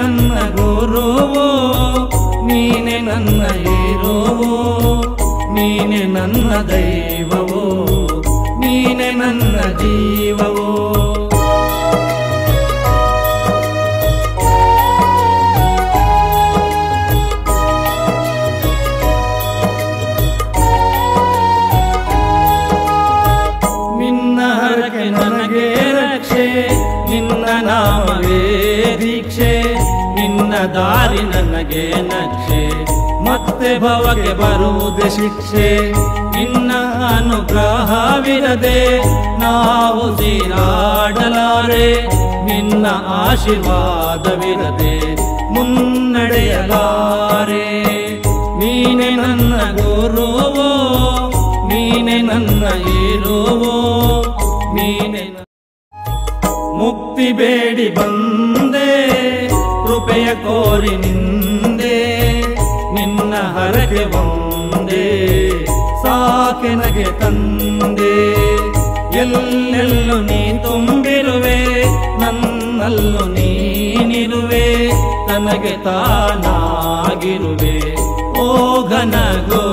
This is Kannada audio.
ನನ್ನ ಗುರುವು ನೀನೆ ನನ್ನ ಏರುವು ನೀನೆ ನನ್ನ ದೈವವು ನೀನೆ ನನ್ನ ಜೀವವು ನಿನ್ನ ಹರಕೆ ನನಗೆ ರಕ್ಷೆ ನಿನ್ನ ನಾಮವೇ ದೀಕ್ಷೆ ನಿನ್ನ ದಾರಿ ನನಗೆ ನಕ್ಷೆ ಮತ್ತೆ ಭವಕ್ಕೆ ಬರುವುದೇ ಶಿಕ್ಷೆ ನಿನ್ನ ಅನುಗ್ರಹವಿರದೆ ನಾವು ತೀರಾಡಲಾರೆ ನಿನ್ನ ಆಶೀರ್ವಾದವಿರದೆ ಮುನ್ನಡೆಯಲಾರೆ ನೀನೆ ನನ್ನ ಗುರುವೋ ನೀನೆ ನನ್ನ ಏರುವೋ ನೀನೆ ನ- ಮುಕ್ತಿ ಬೇಡಿ ಬಂದೆ ಕೃಪೆಯ ಕೋರಿ ನಿಂದೆ ನಿನ್ನ ಹರಕೆ ಒಂದೇ ಸಾಕೆನಗೆ ತಂದೆ ಎಲ್ಲೆಲ್ಲೂ ನೀ ತುಂಬಿರುವೆ ನನ್ನಲ್ಲೂ ನೀನಿರುವೆ ನನಗೆ ತಾನಾಗಿರುವೆ ಓ ಘನ ಗೋ